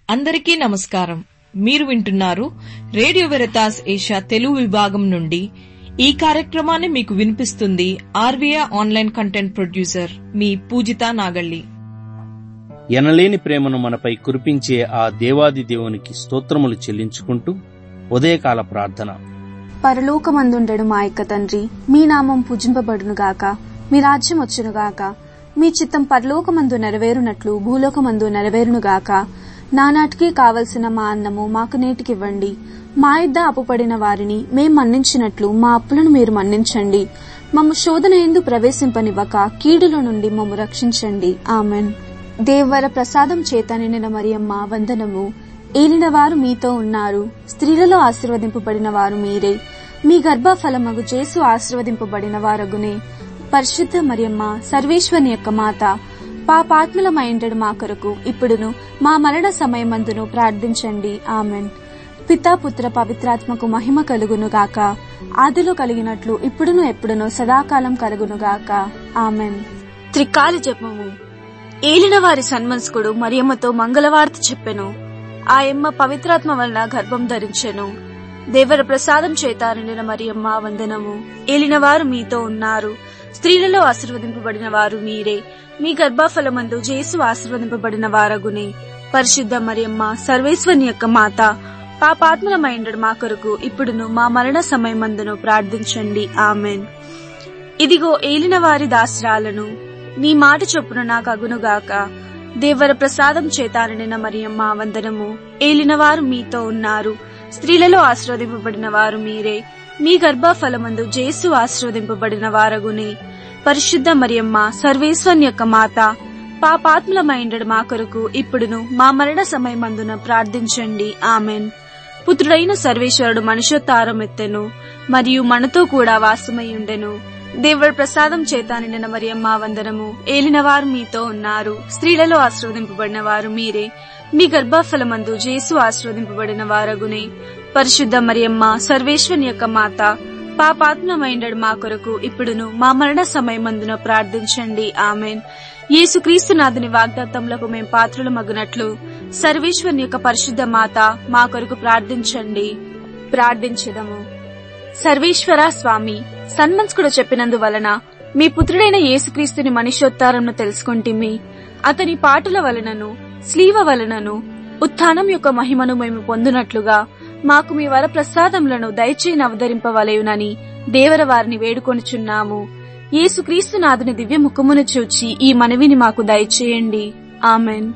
అందరికీ నమస్కారం మీరు వింటున్నారు రేడియో వెరతాస్ ఏషియా తెలుగు విభాగం నుండి ఈ కార్యక్రమాన్ని మీకు వినిపిస్తుంది ఆర్వీఐ ఆన్లైన్ కంటెంట్ ప్రొడ్యూసర్ మీ పూజిత నాగళ్ళి ఎనలేని ప్రేమను మనపై కురిపించే ఆ దేవాది దేవునికి స్తోత్రములు చెల్లించుకుంటూ ఉదయకాల ప్రార్థన పరలోకమందుండడు మా యొక్క తండ్రి మీ నామం పూజింపబడునుగాక మీ రాజ్యం వచ్చునుగాక మీ చిత్తం పరలోకమందు నెరవేరునట్లు భూలోకమందు నెరవేరునుగాక నానాటికి కావలసిన మా అన్నము మాకు నేటికివ్వండి మా ఇద్ద అప్పుపడిన వారిని మేం మన్నించినట్లు మా అప్పులను మీరు మన్నించండి మమ్ము శోధన ఎందు ప్రవేశింపనివ్వక కీడుల నుండి మమ్ము రక్షించండి ఆమెన్ దేవర ప్రసాదం చేత నిండిన మరియమ్మ వందనము ఏలిన వారు మీతో ఉన్నారు స్త్రీలలో ఆశీర్వదింపబడిన వారు మీరే మీ గర్భఫలమగు జేసు ఆశీర్వదింపబడిన వారగునే పరిశుద్ధ మరియమ్మ సర్వేశ్వని యొక్క మాత పాపాత్ములమైండడు మా కొరకు ఇప్పుడును మా మరణ సమయమందును ప్రార్థించండి ఆమెన్ పితా పుత్ర పవిత్రాత్మకు మహిమ కలుగును గాక ఆదిలో కలిగినట్లు ఇప్పుడును ఎప్పుడును సదాకాలం కలుగును గాక ఆమెన్ త్రికాల జపము ఏలిన వారి సన్మనస్కుడు మరియమ్మతో మంగళవార్త చెప్పెను ఆయమ్మ పవిత్రాత్మ వలన గర్భం ధరించెను దేవర ప్రసాదం చేత నిండిన మరియమ్మ వందనము ఏలిన వారు మీతో ఉన్నారు స్త్రీలలో ఆశీర్వదింపబడిన వారు మీరే మీ గర్భఫలమందు జేసు ఆశీర్వదింపబడిన వారగునే పరిశుద్ధ మరియమ్మ సర్వేశ్వని యొక్క మాత పాపాత్మలమైండడు మా కొరకు ఇప్పుడును మా మరణ సమయమందును ప్రార్థించండి ఆమెన్ ఇదిగో ఏలిన వారి దాసరాలను నీ మాట చొప్పున నాకు అగునుగాక దేవర ప్రసాదం చేతారనిన మరియమ్మ వందనము ఏలినవారు మీతో ఉన్నారు స్త్రీలలో ఆశీర్వదింపబడిన వారు మీరే మీ గర్భఫలమందు జేసు ఆశీర్వదింపబడిన వారగునే పరిశుద్ధ మరియమ్మ సర్వేశ్వన్ యొక్క మాత పాపాత్ములమైండడు మా కొరకు ఇప్పుడును మా మరణ సమయమందున ప్రార్థించండి ఆమెన్ పుత్రుడైన సర్వేశ్వరుడు మనుషోత్తారం ఎత్తెను మరియు మనతో కూడా వాసమై ఉండెను దేవుడి ప్రసాదం చేత నిండిన మరియమ్మ వందనము ఏలినవారు మీతో ఉన్నారు స్త్రీలలో ఆశీర్వదింపబడిన వారు మీరే మీ గర్భఫలమందు జేసు ఆశీర్వదింపబడిన వారగునే పరిశుద్ధ మరియమ్మ సర్వేశ్వని యొక్క మాత పాపాత్మమైండడు మా కొరకు ఇప్పుడును మా మరణ సమయమందున ప్రార్థించండి ఆమెన్ యేసుక్రీస్తు నాథుని వాగ్దాత్తములకు మేం పాత్రలు మగునట్లు సర్వేశ్వరుని యొక్క పరిశుద్ధ మాత మా కొరకు ప్రార్థించండి ప్రార్థించదము సర్వేశ్వర స్వామి సన్మన్స్కుడు చెప్పినందువలన మీ పుత్రుడైన యేసుక్రీస్తుని మనుష్యోత్తారంను తెలుసుకుంటిమి అతని పాటల వలనను స్లీవ వలనను ఉత్థానం యొక్క మహిమను మేము పొందునట్లుగా మాకు మీ వర ప్రసాదములను దయచేయని అవతరింపవలయునని దేవర వారిని వేడుకొనుచున్నాము యేసుక్రీస్తు నాథుని దివ్య ముఖమును చూచి ఈ మనవిని మాకు దయచేయండి ఆమెన్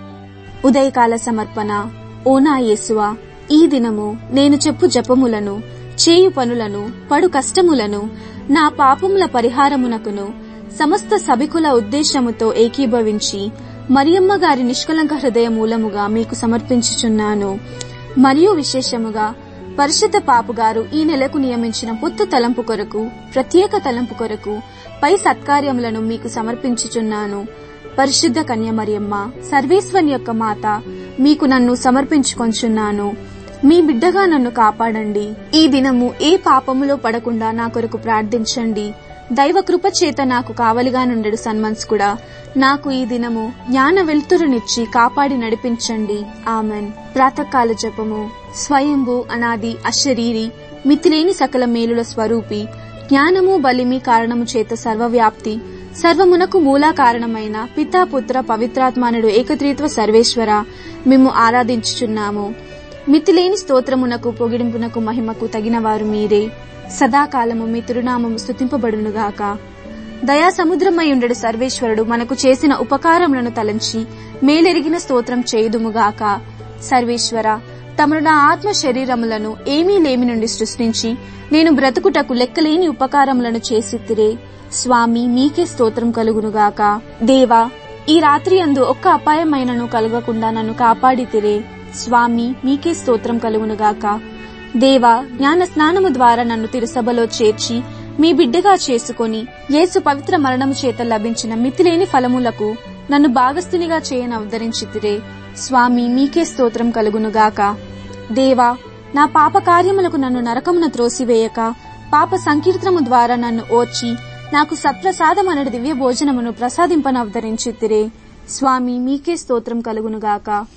ఉదయకాల సమర్పణ ఓ నా యేసువా ఈ దినము నేను చెప్పు జపములను చేయు పనులను పడు కష్టములను నా పాపముల పరిహారమునకును సమస్త సభికుల ఉద్దేశముతో ఏకీభవించి మరియమ్మ గారి నిష్కలంక హృదయ మూలముగా మీకు సమర్పించుచున్నాను మరియు విశేషముగా పరిశుద్ధ పాపుగారు ఈ నెలకు నియమించిన పొత్తు తలంపు కొరకు ప్రత్యేక తలంపు కొరకు పై సత్కార్యములను మీకు సమర్పించుచున్నాను పరిశుద్ధ కన్య మరియమ్మ సర్వేశ్వని యొక్క మాత మీకు నన్ను సమర్పించుకొంచున్నాను మీ బిడ్డగా నన్ను కాపాడండి ఈ దినము ఏ పాపములో పడకుండా నా కొరకు ప్రార్థించండి దైవ కృప చేత నాకు కావలిగా నుండెడు సన్మన్స్కుడా నాకు ఈ దినము జ్ఞాన వెలుతురునిచ్చి కాపాడి నడిపించండి ఆమెన్ ప్రాతకాల జపము స్వయంభు అనాది అశరీరి మితిలేని సకల మేలుల స్వరూపి జ్ఞానము బలిమి కారణము చేత సర్వవ్యాప్తి సర్వమునకు మూలా కారణమైన పితాపుత్ర పవిత్రాత్మానుడు ఏకత్రీత్వ సర్వేశ్వర మేము ఆరాధించుచున్నాము మితిలేని స్తోత్రమునకు పొగిడింపునకు మహిమకు తగినవారు మీరే సదాకాలము మీ తిరునామము స్థుతింపబడునుగాక దయా సముద్రమై ఉండడు సర్వేశ్వరుడు మనకు చేసిన ఉపకారములను తలంచి మేలెరిగిన స్తోత్రం చేయుదుముగాక సర్వేశ్వర తమను నా ఆత్మ శరీరములను ఏమీ లేమి నుండి సృష్టించి నేను బ్రతుకుటకు లెక్కలేని ఉపకారములను చేసిత్తిరే స్వామి నీకే స్తోత్రం కలుగునుగాక దేవా ఈ రాత్రి అందు ఒక్క అపాయమైనను కలగకుండా నన్ను కాపాడితిరే స్వామి మీకే స్తోత్రం కలుగునుగాక దేవా జ్ఞాన స్నానము ద్వారా నన్ను తిరుసభలో చేర్చి మీ బిడ్డగా చేసుకొని యేసు పవిత్ర మరణము చేత లభించిన మితిలేని ఫలములకు నన్ను భాగస్థునిగా చేయని అవతరించితిరే స్వామి మీకే స్తోత్రం కలుగునుగాక దేవా నా పాప కార్యములకు నన్ను నరకమున త్రోసివేయక పాప సంకీర్తనము ద్వారా నన్ను ఓర్చి నాకు సత్ప్రసాదమనడి దివ్య భోజనమును ప్రసాదింపనవతరించితిరే స్వామి మీకే స్తోత్రం కలుగునుగాక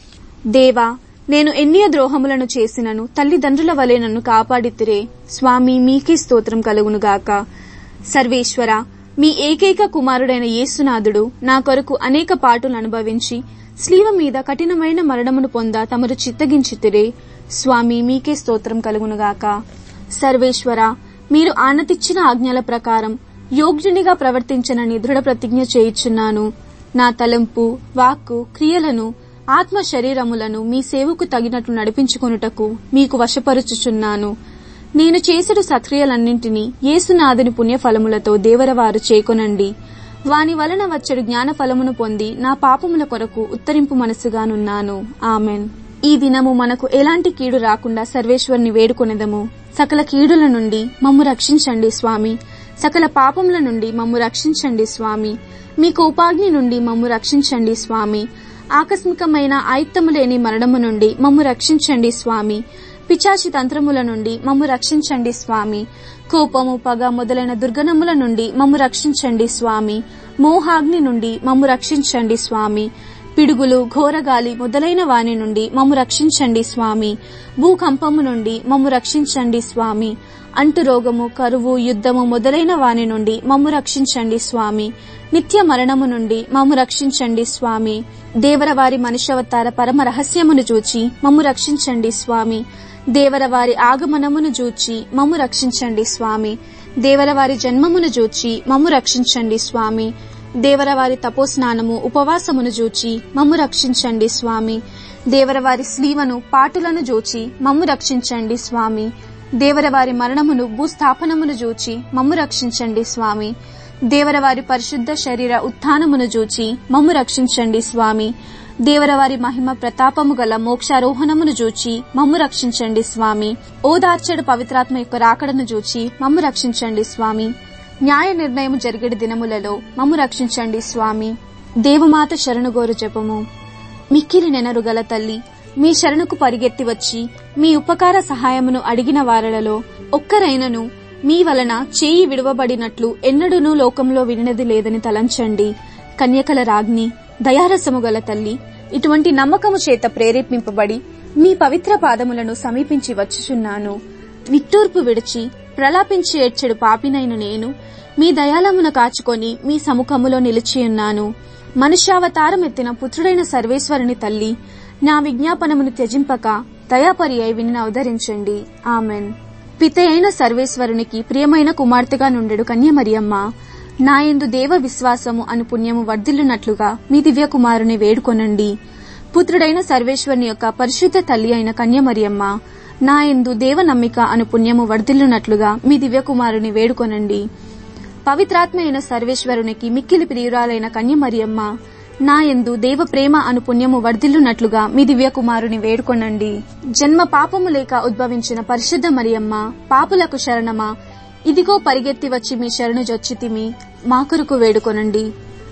దేవా నేను ఎన్నియ ద్రోహములను చేసినను తల్లిదండ్రుల వలె నన్ను కాపాడితిరే స్వామి మీకే స్తోత్రం కలుగునుగాక సర్వేశ్వర మీ ఏకైక కుమారుడైన యేసునాథుడు నా కొరకు అనేక పాటులు అనుభవించి స్లీవ మీద కఠినమైన మరణమును పొంద తమరు చిత్తగించితిరే స్వామి మీకే స్తోత్రం కలుగునుగాక సర్వేశ్వర మీరు ఆనతిచ్చిన ఆజ్ఞల ప్రకారం యోగ్యునిగా ప్రవర్తించనని దృఢ ప్రతిజ్ఞ చేయుచున్నాను నా తలంపు వాక్కు క్రియలను ఆత్మ శరీరములను మీ సేవకు తగినట్లు నడిపించుకొనుటకు మీకు వశపరుచుచున్నాను నేను చేసెడు సత్క్రియలన్నింటినీ యేసునాథుని పుణ్యఫలములతో దేవరవారు చేకొనండి వాని వలన వచ్చెడు జ్ఞాన ఫలమును పొంది నా పాపముల కొరకు ఉత్తరింపు మనసుగానున్నాను ఆమెన్ ఈ దినము మనకు ఎలాంటి కీడు రాకుండా సర్వేశ్వరుని వేడుకొనెదము సకల కీడుల నుండి మమ్ము రక్షించండి స్వామి సకల పాపముల నుండి మమ్ము రక్షించండి స్వామి మీ కోపాగ్ని నుండి మమ్ము రక్షించండి స్వామి ఆకస్మికమైన ఆయుత్తము లేని మరణము నుండి మమ్ము రక్షించండి స్వామి పిచాచి తంత్రముల నుండి మమ్ము రక్షించండి స్వామి కోపము పగ మొదలైన దుర్గణముల నుండి మమ్ము రక్షించండి స్వామి మోహాగ్ని నుండి మమ్ము రక్షించండి స్వామి పిడుగులు ఘోరగాలి మొదలైన వాని నుండి మమ్ము రక్షించండి స్వామి భూకంపము నుండి మమ్ము రక్షించండి స్వామి అంటు రోగము కరువు యుద్ధము మొదలైన వాని నుండి మమ్ము రక్షించండి స్వామి నిత్య మరణము నుండి మమ్ము రక్షించండి స్వామి దేవరవారి మనుష్యవతార పరమ రహస్యమును చూచి మమ్ము రక్షించండి స్వామి దేవరవారి ఆగమనమును చూచి మమ్ము రక్షించండి స్వామి దేవరవారి జన్మమును చూచి మమ్ము రక్షించండి స్వామి దేవరవారి తపోస్నానము ఉపవాసమును జూచి మమ్ము రక్షించండి స్వామి దేవరవారి స్లీవను పాటులను జూచి మమ్ము రక్షించండి స్వామి దేవరవారి మరణమును భూస్థాపనమును జూచి మమ్ము రక్షించండి స్వామి దేవరవారి పరిశుద్ధ శరీర ఉత్థానమును జూచి మమ్ము రక్షించండి స్వామి దేవరవారి మహిమ ప్రతాపము గల మోక్షారోహణమును జూచి మమ్ము రక్షించండి స్వామి ఓదార్చడు పవిత్రాత్మ యొక్క రాకడను జూచి మమ్ము రక్షించండి స్వామి న్యాయ నిర్ణయం జరిగేడు దినములలో మమ్ము రక్షించండి స్వామి దేవమాత శరణుగోరు జపము మిక్కిలి నెనరు గల తల్లి మీ శరణుకు పరిగెత్తి వచ్చి మీ ఉపకార సహాయమును అడిగిన వారలలో ఒక్కరైనను మీ వలన చేయి విడువబడినట్లు ఎన్నడూనూ లోకంలో వినినది లేదని తలంచండి కన్యకల రాజ్ఞి దయారసము గల తల్లి ఇటువంటి నమ్మకము చేత ప్రేరేపింపబడి మీ పవిత్ర పాదములను సమీపించి వచ్చుచున్నాను నిట్టూర్పు విడిచి ప్రలాపించి ఏడ్చెడు పాపినైన నేను మీ దయాళమును కాచుకొని మీ సముఖములో నిలిచియున్నాను మనుష్యావతారం ఎత్తిన పుత్రుడైన సర్వేశ్వరుని తల్లి నా విజ్ఞాపనమును త్యజింపక దయాపరి అయి విని అవతరించండి ఆమెన్ పితే అయిన సర్వేశ్వరునికి ప్రియమైన కుమార్తెగా నుండెడు కన్యమరియమ్మ నాయందు దేవ విశ్వాసము అను పుణ్యము వర్ధిల్లునట్లుగా మీ దివ్య కుమారుని వేడుకొనండి పుత్రుడైన సర్వేశ్వరుని యొక్క పరిశుద్ధ తల్లి అయిన కన్యమరియమ్మ నాయందు దేవ నమ్మిక అను పుణ్యము వర్ధిల్లునట్లుగా మీ దివ్యకుమారుని వేడుకొనండి పవిత్రాత్మ అయిన సర్వేశ్వరునికి మిక్కిలి ప్రియురాలైన కన్యమరియమ్మ నాయందు దేవ ప్రేమ అను పుణ్యము వర్ధిల్లునట్లుగా మీ దివ్యకుమారుని వేడుకొనండి జన్మ పాపము లేక ఉద్భవించిన పరిశుద్ధ మరియమ్మ పాపులకు శరణమా ఇదిగో పరిగెత్తి వచ్చి మీ శరణు జొచ్చితిమి మా కొరకు వేడుకొనండి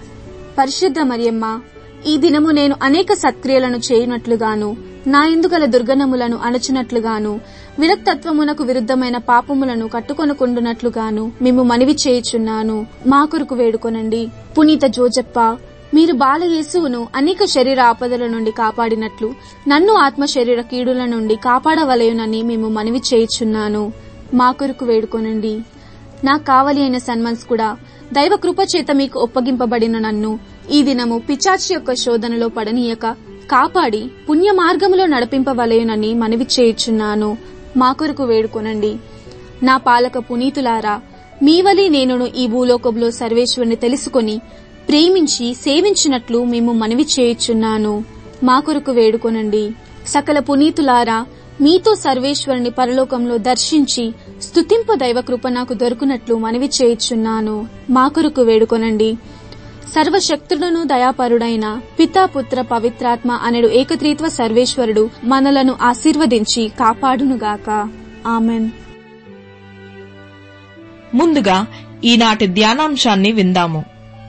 పరిశుద్ధ మరియమ్మ ఈ దినము నేను అనేక సత్క్రియలను చేయునట్లుగాను నా ఎందుగల దుర్గణములను అణచినట్లుగాను విరక్తత్వమునకు విరుద్ధమైన పాపములను కట్టుకొనుకుండునట్లుగాను మేము మనవి చేయుచున్నాను మా కొరకు వేడుకొనండి పునీత జోజప్ప మీరు బాలయేసువును అనేక శరీర ఆపదల నుండి కాపాడినట్లు నన్ను ఆత్మ శరీర కీడుల నుండి కాపాడవలయునని మేము మనవి చేయుచున్నాను మా కొరకు వేడుకొనండి నా కావలి అయిన సన్మన్స్ కూడా దైవ కృప చేత మీకు ఒప్పగింపబడిన నన్ను ఈ దినము పిచాచి యొక్క శోధనలో పడనీయక కాపాడి పుణ్య మార్గములో నడిపింపవలయునని మనవి చేయుచున్నాను మా కొరకు వేడుకొనండి నా పాలక పునీతులారా మీవలి నేనును ఈ భూలోకంలో సర్వేశ్వరుని తెలుసుకొని ప్రేమించి సేవించినట్లు మేము మనవి చేయుచున్నాను మా కొరకు వేడుకొనండి సకల పునీతులారా మీతో సర్వేశ్వరుని పరలోకంలో దర్శించి స్తుతింపు దైవ కృప నాకు దొరుకునట్లు మనవి చేయుచున్నాను మా కొరకు వేడుకొనండి సర్వశక్తులను దయాపరుడైన పితాపుత్ర పవిత్రాత్మ అనడు ఏకత్రీత్వ సర్వేశ్వరుడు మనలను ఆశీర్వదించి కాపాడునుగాక ఆమెన్ ముందుగా ఈనాటి ధ్యానాంశాన్ని విందాము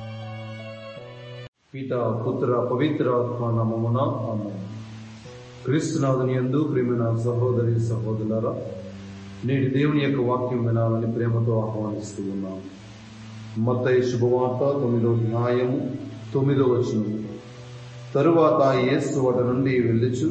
పిత పుత్ర పవిత్ర ఆత్మ నమమున ఆమె క్రీస్తునాథుని యందు ప్రేమైన సహోదరి సహోదరులారా నేటి దేవుని యొక్క వాక్యం వినాలని ప్రేమతో ఆహ్వానిస్తూ ఉన్నాను మత్తయి శుభవార్త తొమ్మిదో న్యాయము తొమ్మిదో వచనము తరువాత యేసు వాట నుండి వెళ్ళుచు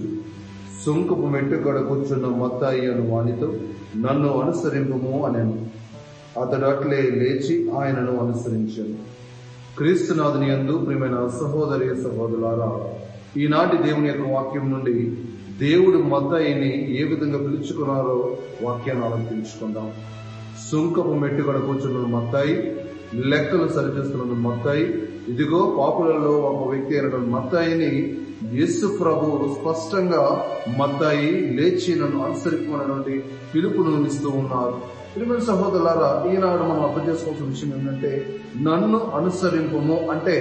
సుంకపు మెట్టుకడ కూర్చున్న మత్తాయి అను వానితో నన్ను అనుసరింపము అనెను అతడు అట్లే లేచి ఆయనను అనుసరించాను క్రీస్తునాథుని యందు ప్రియమైన సహోదరి సహోదరులారా ఈనాటి దేవుని యొక్క వాక్యం నుండి దేవుడు మత్తాయిని ఏ విధంగా పిలుచుకున్నారో వాక్యాన్ని ఆలోచించుకుందాం సుంకపు మెట్టుకడ కూర్చున్న మత్తాయి లెక్కలు సరిచేస్తున్న మత్తాయి ఇదిగో పాపులలో ఒక వ్యక్తి అయిన మత్తాయిని యేసు ప్రభు స్పష్టంగా మత్తాయి లేచి నన్ను అనుసరింపనటువంటి పిలుపును ఇస్తూ ఉన్నారు ప్రియమైన సహోదరులారా ఈనాడు మనం అర్థం చేసుకోవాల్సిన విషయం ఏంటంటే నన్ను అనుసరింపము అంటే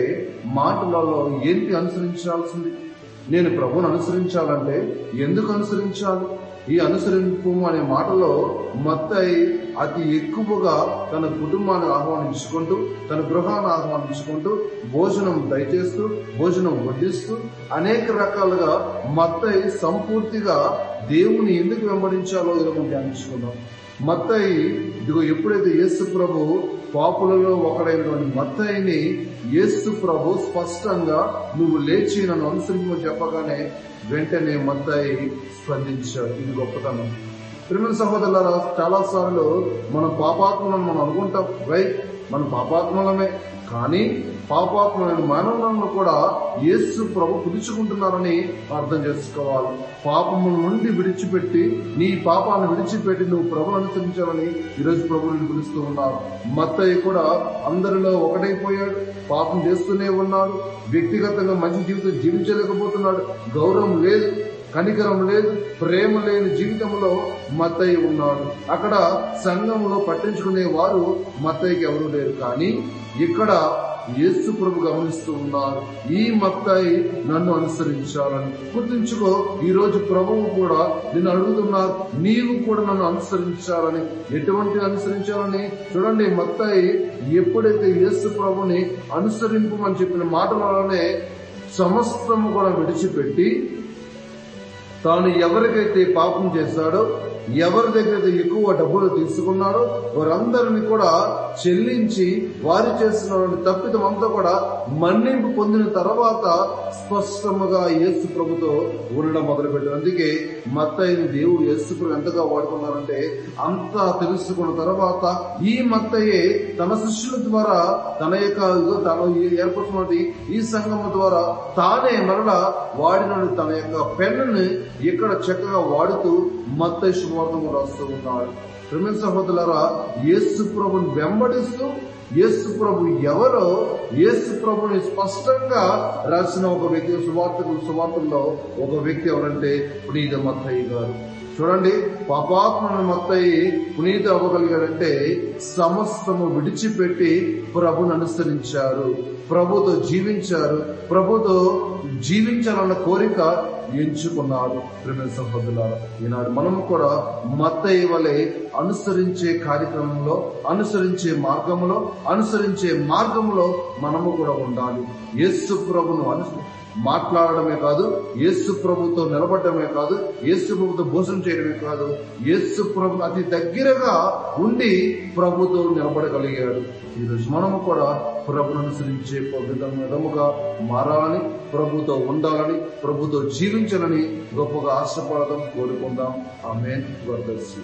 మాటలలో ఏంటి అనుసరించాల్సింది నేను ప్రభుని అనుసరించాలంటే ఎందుకు అనుసరించాలి ఈ అనుసరింపు అనే మాటలో మత్తయి అతి ఎక్కువగా తన కుటుంబాన్ని ఆహ్వానించుకుంటూ తన గృహాన్ని ఆహ్వానించుకుంటూ భోజనం దయచేస్తూ భోజనం వడ్డిస్తూ అనేక రకాలుగా మత్తయి సంపూర్తిగా దేవుని ఎందుకు వెంబడించాలో ఈరోజు ధ్యానించుకుందాం మత్తయి ఇదిగో ఎప్పుడైతే యేసు ప్రభు పాపులలో ఒకడైనటువంటి మత్తయిని యేసు ప్రభు స్పష్టంగా నువ్వు లేచి నన్ను అనుసరించమని చెప్పగానే వెంటనే మత్తాయి స్పందించాడు ఇది గొప్పతనం ప్రిమిన సహోదరులారా చాలా సార్లు మన పాపాత్మలను మనం అనుకుంటాం రైట్ మన పాపాత్మలమే కానీ పాపాత్మలైన మానవులను కూడా యేసు ప్రభు పిలుచుకుంటున్నారని అర్థం చేసుకోవాలి పాపము నుండి విడిచిపెట్టి నీ పాపాన్ని విడిచిపెట్టి నువ్వు ప్రభుని అనుసరించాలని ఈరోజు ప్రభుని పిలుస్తూ ఉన్నారు మత్తయ్య కూడా అందరిలో ఒకటైపోయాడు పాపం చేస్తూనే ఉన్నాడు వ్యక్తిగతంగా మంచి జీవితం జీవించలేకపోతున్నాడు గౌరవం లేదు కనికరం లేదు ప్రేమ లేని జీవితంలో మత్తయ్య ఉన్నాడు అక్కడ సంఘంలో పట్టించుకునే వారు మత్తయ్యకి ఎవరు లేరు కానీ ఇక్కడ యేసు ప్రభు గమనిస్తూ ఉన్నారు ఈ మత్తాయి నన్ను అనుసరించాలని గుర్తుంచుకో ఈ రోజు ప్రభువు కూడా నిన్ను అడుగుతున్నారు నీవు కూడా నన్ను అనుసరించాలని ఎటువంటి అనుసరించాలని చూడండి మత్తాయి ఎప్పుడైతే యేసు ప్రభుని అనుసరింపమని చెప్పిన మాటలలోనే సమస్తము కూడా విడిచిపెట్టి తాను ఎవరికైతే పాపం చేశాడో ఎవరి దగ్గర ఎక్కువ డబ్బులు తీసుకున్నాడో వారందరిని కూడా చెల్లించి వారి చేసిన తప్పిదం అంతా కూడా మన్నింపు పొందిన తర్వాత స్పష్టముగా యేసు ప్రభుతో ఉండడం మొదలుపెట్టారు అందుకే మత్తయ్యని దేవుడు యేసు ప్రభు ఎంతగా వాడుకున్నారంటే అంతా తెలుసుకున్న తర్వాత ఈ మత్తయ్యే తన శిష్యుల ద్వారా తన యొక్క తన ఏర్పడుతున్నటువంటి ఈ సంగమ ద్వారా తానే మరలా వాడిన తన యొక్క పెన్నుని ఇక్కడ చక్కగా వాడుతూ మత్తయ్య శుభార్థం రాస్తూ ఉన్నాడు ప్రేమ సహోదరులారా యేసు ప్రభుని వెంబడిస్తూ యేసు ప్రభు ఎవరో యేసు ప్రభుని స్పష్టంగా రాసిన ఒక వ్యక్తి సువార్తకులు సువార్తల్లో ఒక వ్యక్తి ఎవరంటే పునీత మత్తయ్య గారు చూడండి పాపాత్మను మత్తయి పునీత అవ్వగలిగాడంటే సమస్తము విడిచిపెట్టి ప్రభుని అనుసరించారు ప్రభుతో జీవించారు ప్రభుతో జీవించాలన్న కోరిక ఎంచుకున్నారు ప్రేమ సహోదరులారా ఈనాడు మనం కూడా మత్తయ్య వలె అనుసరించే కార్యక్రమంలో అనుసరించే మార్గంలో అనుసరించే మార్గంలో మనము కూడా ఉండాలి యేసు ప్రభును అను మాట్లాడడమే కాదు యేసు ప్రభుతో నిలబడమే కాదు యేసు ప్రభుతో భోజనం చేయడమే కాదు యేసు ప్రభు అతి దగ్గరగా ఉండి ప్రభుతో నిలబడగలిగాడు ఈరోజు మనము కూడా ప్రభును అనుసరించే విధముగా మారాలని ప్రభుతో ఉండాలని ప్రభుతో జీవించాలని గొప్పగా ఆశపడదాం కోరుకుందాం ఆమె వర్దర్శి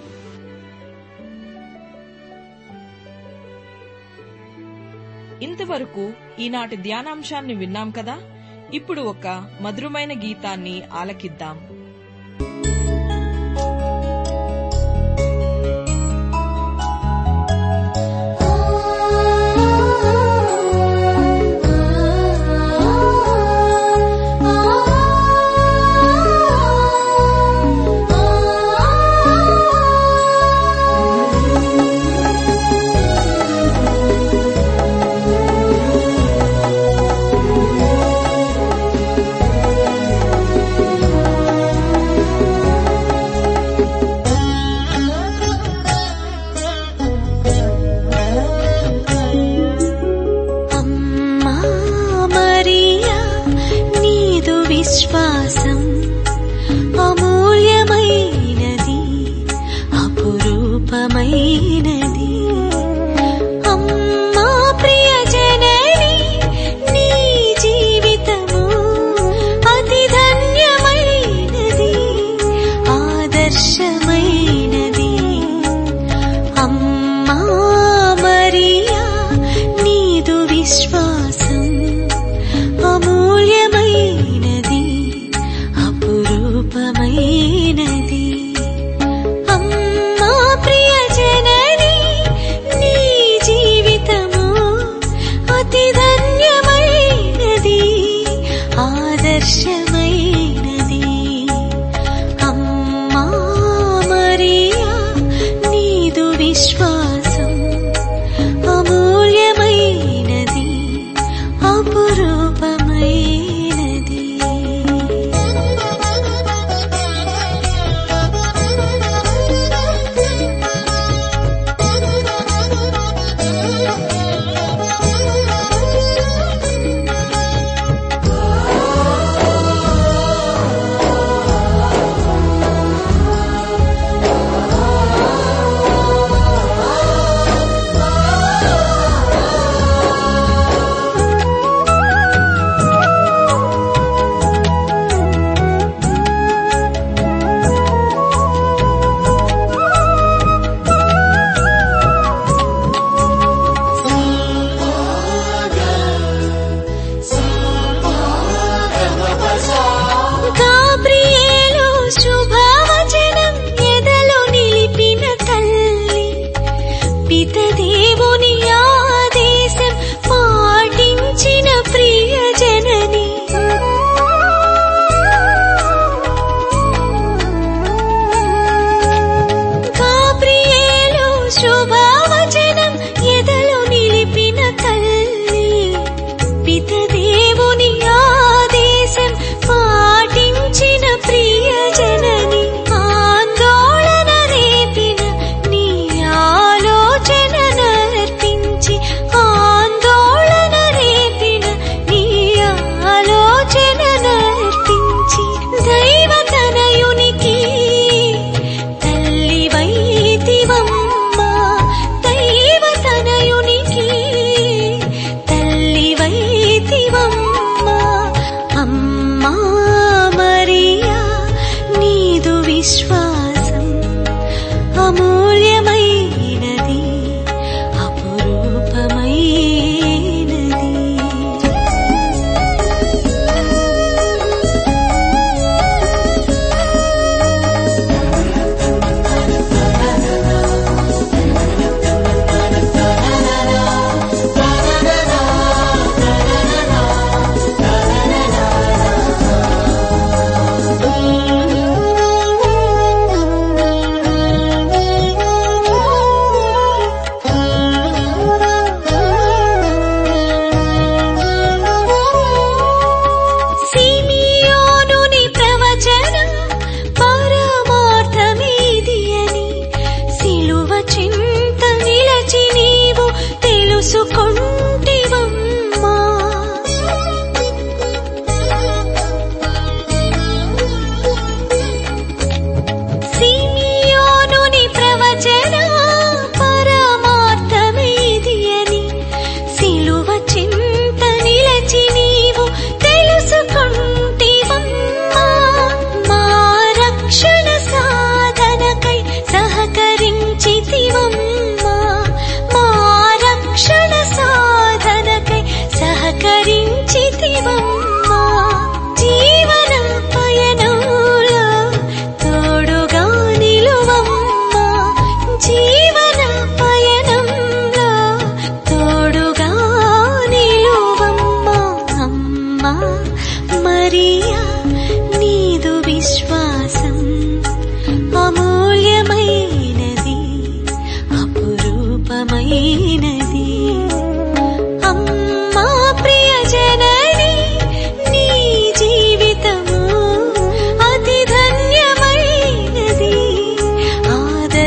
ఇంతవరకు ఈనాటి ధ్యానాంశాన్ని విన్నాం కదా ఇప్పుడు ఒక మధురమైన గీతాన్ని ఆలకిద్దాం ఆ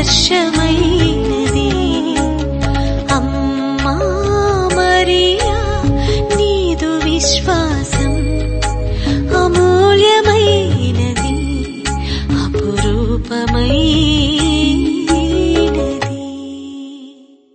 హర్షమైనది అమ్మా మరియా నీదు విశ్వాసం అమూల్యమైనది అపురూపమైనది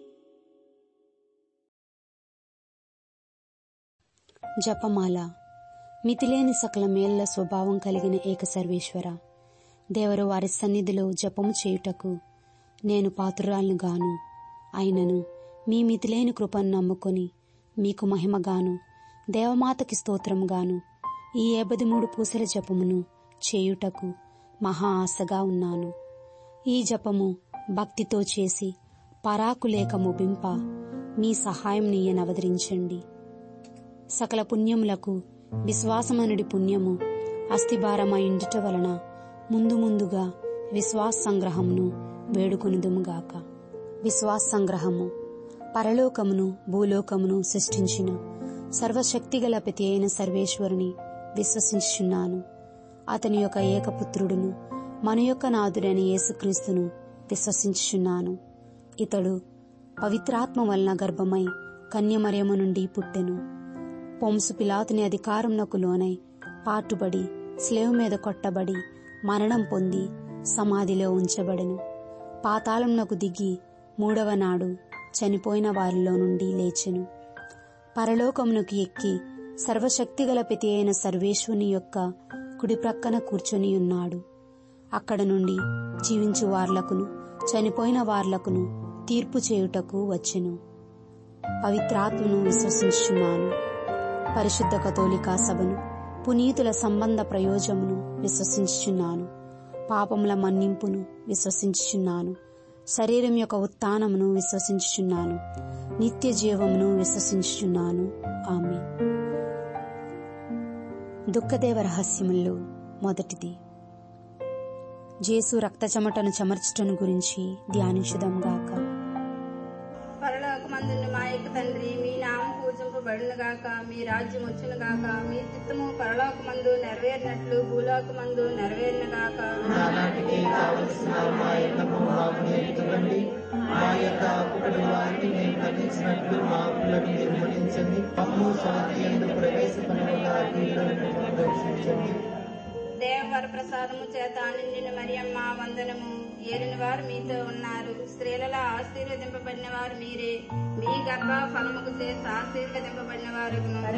జపమాల మితిలేని సకల మేళ్ల స్వభావం కలిగిన ఏక సర్వేశ్వర దేవరు వారి సన్నిధిలో జపము చేయుటకు నేను పాత్రురాలను గాను అయినను మీ మితిలేని కృపను నమ్ముకొని మీకు మహిమగాను దేవమాతకి స్తోత్రముగాను ఈ ఏబది మూడు పూసల జపమును చేయుటకు మహా ఆశగా ఉన్నాను ఈ జపము భక్తితో చేసి పరాకులేక ముగింప మీ సహాయం నీయనవదరించండి సకల పుణ్యములకు విశ్వాసమనుడి పుణ్యము అస్థిభారమైండుట వలన ముందు ముందుగా విశ్వాస సంగ్రహమును వేడుకొనుదుముగాక విశ్వాస సంగ్రహము పరలోకమును భూలోకమును సృష్టించిన సర్వశక్తిగల ప్రతి అయిన సర్వేశ్వరుని విశ్వసించుచున్నాను అతని యొక్క ఏకపుత్రుడును మన యొక్క నాథుడైన యేసుక్రీస్తును విశ్వసించుచున్నాను ఇతడు పవిత్రాత్మ వలన గర్భమై కన్యమరియమ నుండి పుట్టెను పొంసు పిలాతుని అధికారంనకు లోనై పాటుబడి స్లేవ్ మీద కొట్టబడి మరణం పొంది సమాధిలో ఉంచబడెను పాతాళంనకు దిగి మూడవ నాడు చనిపోయిన వారిలో నుండి లేచెను పరలోకమునకు ఎక్కి సర్వశక్తిగల ప్రతి అయిన సర్వేశ్వరుని యొక్క కుడి ప్రక్కన కూర్చొని ఉన్నాడు అక్కడ నుండి జీవించు వార్లకును చనిపోయిన వార్లకును తీర్పు చేయుటకు వచ్చెను పవిత్రాత్మను విశ్వసించుచున్నాను పరిశుద్ధ కథోలికా సభను పునీతుల సంబంధ ప్రయోజమును విశ్వసించుచున్నాను పాపముల మన్నింపును విశ్వసించుచున్నాను శరీరం యొక్క ఉత్థానమును విశ్వసించుచున్నాను నిత్య జీవమును విశ్వసించుచున్నాను ఆమె దుఃఖదేవ రహస్యముల్లో మొదటిది జేసు రక్త చెమటను చెమర్చటను గురించి ధ్యానించుదాం గాక పరలోకమందున్న మా యొక్క తండ్రి మీ నామం పూజింపబడును గాక మీ రాజ్యం వచ్చును గాక మీ చిత్తము పరలోకమందు నెరవేరినట్లు భూలోకమందు నెరవేరును గాక దేవవర ప్రసాదము చేత నిండిన మరియమ్మ వందనము ఏలిన వారు మీతో ఉన్నారు స్త్రీలలో ఆశీర్వదింపబడిన వారు మీరే మీ గర్భ ఫలముకు చేసి ఆశీర్వదింపబడిన వారు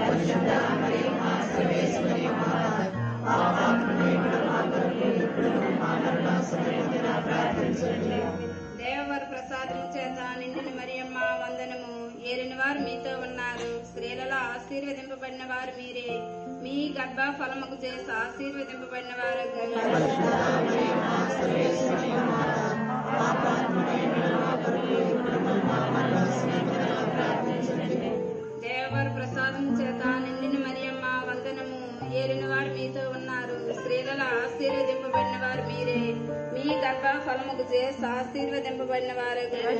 దేవవర ప్రసాదము చేత నిండిన మరియమ్మ వందనము ఏలిన వారు మీతో ఉన్నారు స్త్రీలలో ఆశీర్వదింపబడిన వారు మీరే మీ గర్భ ఫలముకు చేసి ఆశీర్వదింపబడిన వారు దేవవర ప్రసాదం చేత నిండిన మరియమ్మ వందనము ఏలిన వారు మీతో ఉన్నారు స్త్రీలలో ఆశీర్వదింపబడిన వారు మీరే మీ గర్భ ఫలముకు చేసి ఆశీర్వదింపబడిన వారు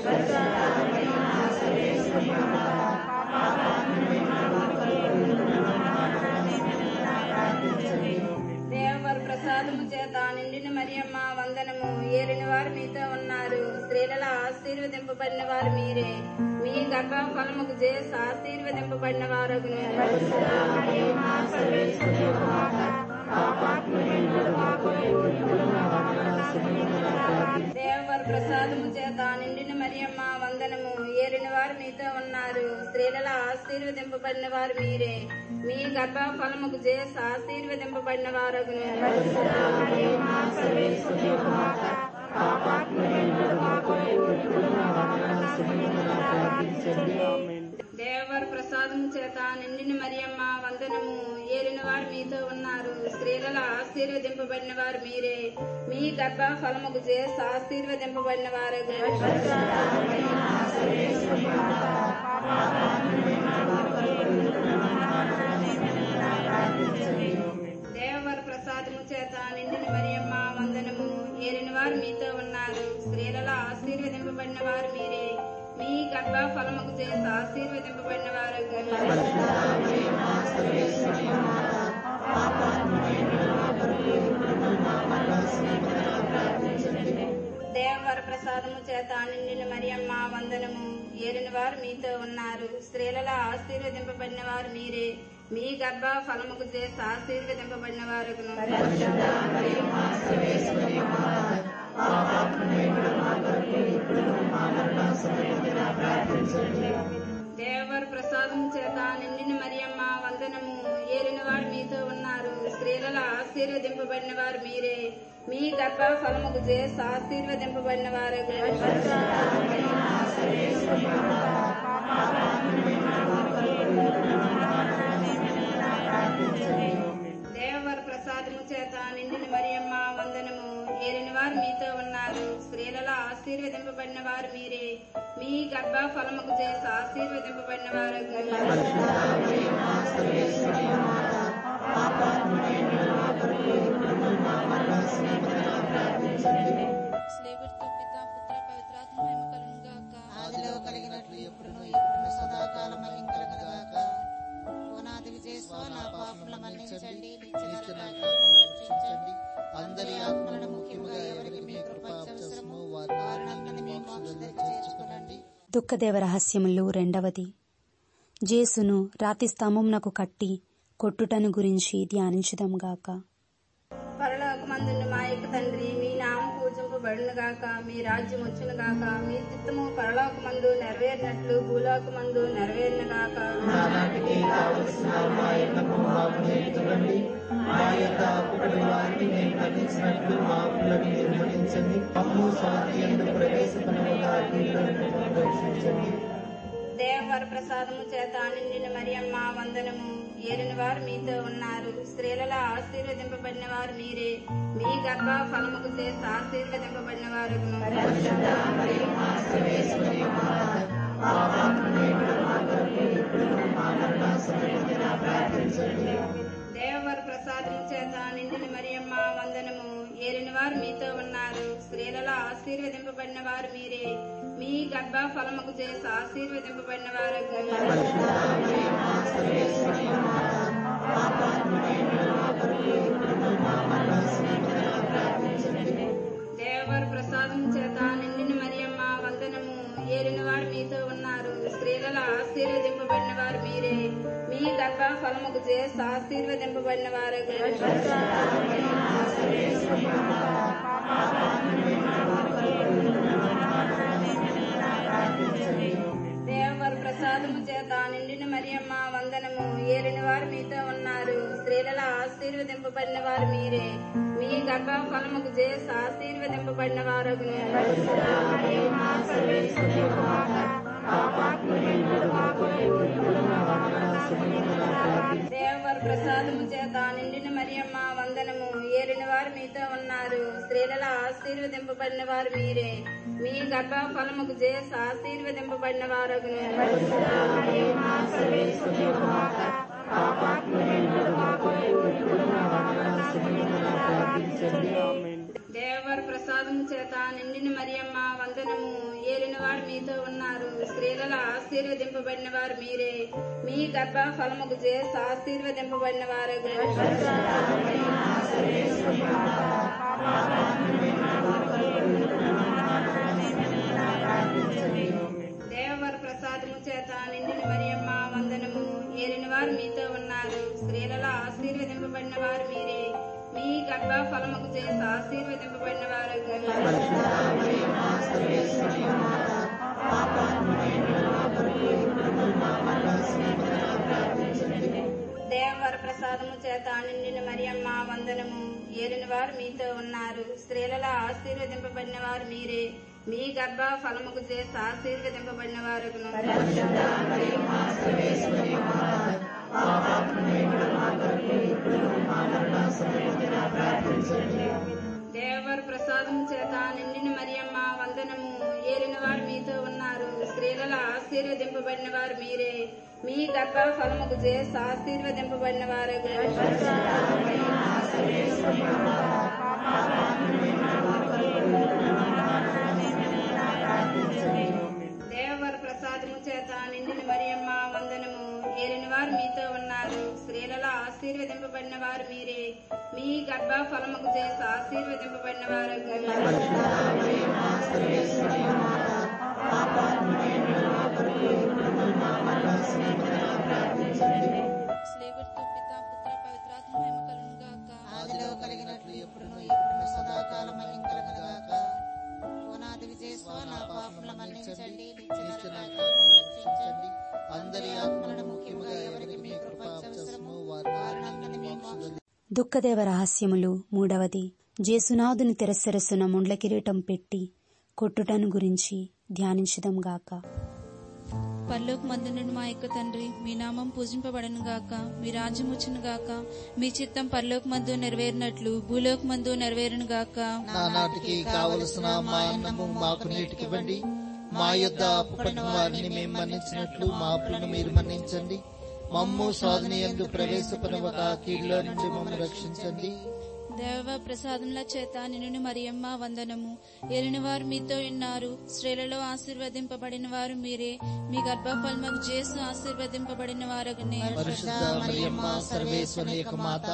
దేవవర ప్రసాదము చేత నిండిన మరియమ్మ వందనము ఏలిన వారు మీతో ఉన్నారు స్త్రీలలో ఆశీర్వదింపబడిన వారు మీరే మీ గర్భ ఫలముకు చేసి ఆశీర్వదింపబడిన వారు దేవవర ప్రసాదము చేత నిండిన మరియమ్మ వందనము ఏలిన వారు మీతో ఉన్నారు స్త్రీలలో ఆశీర్వదింపబడిన వారు మీరే మీ గర్భ ఫలముకు చేసి ఆశీర్వదింపబడిన వారు దేవవర ప్రసాదము చేత నిండిన మరియమ్మ వందనము ఏలిన వారు మీతో ఉన్నారు స్త్రీలలో ఆశీర్వదింపబడిన వారు మీరే మీ గర్భ ఫలముకు చేసి ఆశీర్వదింపబడిన వారు దేవవర ప్రసాదము చేత నిండిన మరియమ్మ వందనము ఏలిన వారు మీతో ఉన్నారు స్త్రీలలో ఆశీర్వదింపబడిన వారు మీరే మీ గర్భ ఫలముకు చేసి ఆశీర్వదింపబడిన వారు దేవవర ప్రసాదము ప్రసాదము చేత నిండిన మరియమ్మ వందనము ఏలిన వారు మీతో ఉన్నారు స్త్రీలలో ఆశీర్వదింపబడిన వారు మీరే మీ గర్భ ఫలముకు చేసి ఆశీర్వదింపబడిన వారు దేవర్ ప్రసాదం చేత నిండిన మరియమ్మ వందనము ఏలిన వారు మీతో ఉన్నారు స్త్రీలలో ఆశీర్వదింపబడిన వారు మీరే మీ గర్భ ఫలముకు చేసి ఆశీర్వదింపబడిన వారు దేవర్ ప్రసాదము చేత నిండిన మరియమ్మ వందనము ఏలిన వారు మీతో ఉన్నారు స్త్రీలలో ఆశీర్వదింపబడిన వారు మీరే మీ గర్భ ఫలముకు చేసి ఆశీర్వదింపబడిన వారు స్లేవర్తో పిత పుత్ర పవిత్రాత్మ మహిమ కలుగును గాక ఆదిలో కలిగినట్లు ఎప్పుడును ఇప్పుడు సదాకాలం కలగనగాక ఓనాది విజయస్వ నా పాపముల మన్నించండి నిత్య నరకాగ్ని రక్షించండి అందరి ఆత్మలను ముఖ్యముగా ఎవరికి మీ కృప అవసరమో వారిని మీ మోక్షంలో చేర్చుకునండి దుఃఖదేవ రహస్యములు రెండవది జేసును రాతి స్తంభమునకు కట్టి కొట్టుటను గురించి ధ్యానించుదాం గాక పరలోకమందుండి మా యొక్క తండ్రి మీ నామం పూజింపబడును గాక మీ రాజ్యం వచ్చును గాక మీ చిత్తము పరలోకమందు నెరవేరినట్లు భూలోకమందు నెరవేరిన గాక నానాటికి కావలసిన మా ఎన్నము మాకు నేర్చుకోండి మా యొక్క అప్పుడని వారిని మేము మన్నించినట్లు మా అప్పులను నిర్మణించండి మమ్ము స్వాతి ఎందు ప్రవేశపడగా రక్షించండి దేవవర ప్రసాదము చేత నిండిన మరియమ్మ వందనము ఏలిన వారు మీతో ఉన్నారు స్త్రీలలో ఆశీర్వదింపబడిన వారు మీరే మీ గర్భ ఫలముకు చేసి ఆశీర్వదింపబడిన వారు దేవవర ప్రసాదం చేత నిండిన మరియమ్మ వందనము ఏలిన వారు మీతో ఉన్నారు స్త్రీలలో ఆశీర్వదింపబడిన వారు మీరే మీ గర్భ ఫలముకు చేసి ఆశీర్వదింపబడిన వారు దేవర ప్రసాదం చేత నిండిన మరియమ్మ వందనము ఏలిన వారు మీతో ఉన్నారు స్త్రీలలో ఆశీర్వదింపబడిన వారు మీరే మీ గర్భ ఫలముకు చేసి ఆశీర్వదింపబడిన వారు దేవర ప్రసాదము చేత నిండిన మరియమ్మ వందనము ఏలిన వారు మీతో ఉన్నారు స్త్రీలలో ఆశీర్వదింపబడిన వారు మీరే మీ గర్భ ఫలముకు చేసి ఆశీర్వదింపబడిన వారు దేవర ప్రసాదము చేత నిండిన మరియమ్మ వందనము ఏలిన వారు మీతో ఉన్నారు స్త్రీలలో ఆశీర్వదింపబడిన వారు మీరే మీ గర్భ ఫలముకు చేసి ఆశీర్వదింపబడిన వారు దేవర ప్రసాదము చేత నిండిన మరియమ్మ వందనము ఏలిన వారు మీతో ఉన్నారు స్త్రీలలో ఆశీర్వదింపబడిన వారు మీరే మీ గర్భ ఫలముకు చేసి ఆశీర్వదింపబడిన వారు దేవర ప్రసాదము చేత నిండిన మరియమ్మ వందనము ఏలిన వారు మీతో ఉన్నారు స్త్రీలలో ఆశీర్వదింపబడిన వారు మీరే మీ గర్భ ఫలముకు చేసి ఆశీర్వదింపబడిన వారు దేవర ప్రసాదము చేత నిండిన మరియమ్మ వందనము ఏలిన వారు మీతో ఉన్నారు స్త్రీలలో ఆశీర్వదింపబడిన వారు మీరే మీ గర్భ ఫలముకు చేసి ఆశీర్వదింపబడిన వారు దేవర ప్రసాదము చేత నిండిన మరియమ్మ వందనము ఏలిన వారు మీతో ఉన్నారు స్త్రీలలో ఆశీర్వదింపబడిన వారు మీరే మీ గర్భ ఫలముకు చేసి ఆశీర్వదింపబడిన వారు దేవర ప్రసాదము చేత నిండిన మరియమ్మ వందనము ఏలిన వారు మీతో ఉన్నారు స్త్రీలలో ఆశీర్వదింప ఆశీర్వదింపబడిన వారు మీరే మీ గర్భ ఫలముకు చేసి ఆశీర్వదింపబడిన వారు స్లేవర్తో పిత పుత్ర పవిత్రాత్మ మహిమ కలుగును గాక ఆదిలో కలిగినట్లు ఎప్పుడును ఎప్పుడును సదాకాలం కలగగాక ఓనాది విజయస్వ నా పాపముల మన్నించండి నిత్య నా పాపములను రక్షించండి అందరి ఆత్మలను ముఖ్యముగా ఎవరికి మీ కృప అవసరమో వారిని మీ మోక్షంలో దుఃఖదేవ రహస్యములు మూడవది జేసునాథుని తెరసెరసున ముండ్ల కిరీటం పెట్టి కొట్టుటను గురించి ధ్యానించుదాం గాక పరలోక మందునుడు మా యొక్క తండ్రి మీ నామం పూజింపబడను గాక మీ రాజ్యం వచ్చును గాక మీ చిత్తం పరలోక మందు నెరవేరినట్లు భూలోక మందు నెరవేరును గాక నానాటికి కావలసిన మా అన్నము మాకు నీటికివ్వండి మా యొద్ద అప్పుపడిన వారిని మేము మన్నించినట్లు మా అప్పులను మీరు మన్నించండి మమ్ము స్వాధీనందు ప్రవేశపడవక కీడులో నుండి మమ్మల్ని రక్షించండి దేవ ప్రసాదముల చేత నిన్ను మరియమ్మ వందనము ఎరిని వారు మీతో ఉన్నారు స్త్రీలలో ఆశీర్వదింపబడిన వారు మీరే మీ గర్భఫలముకు చేసు ఆశీర్వదింపబడిన వారగనే పరిశుద్ధ మరియమ్మ సర్వేశ్వరి యొక్క మాత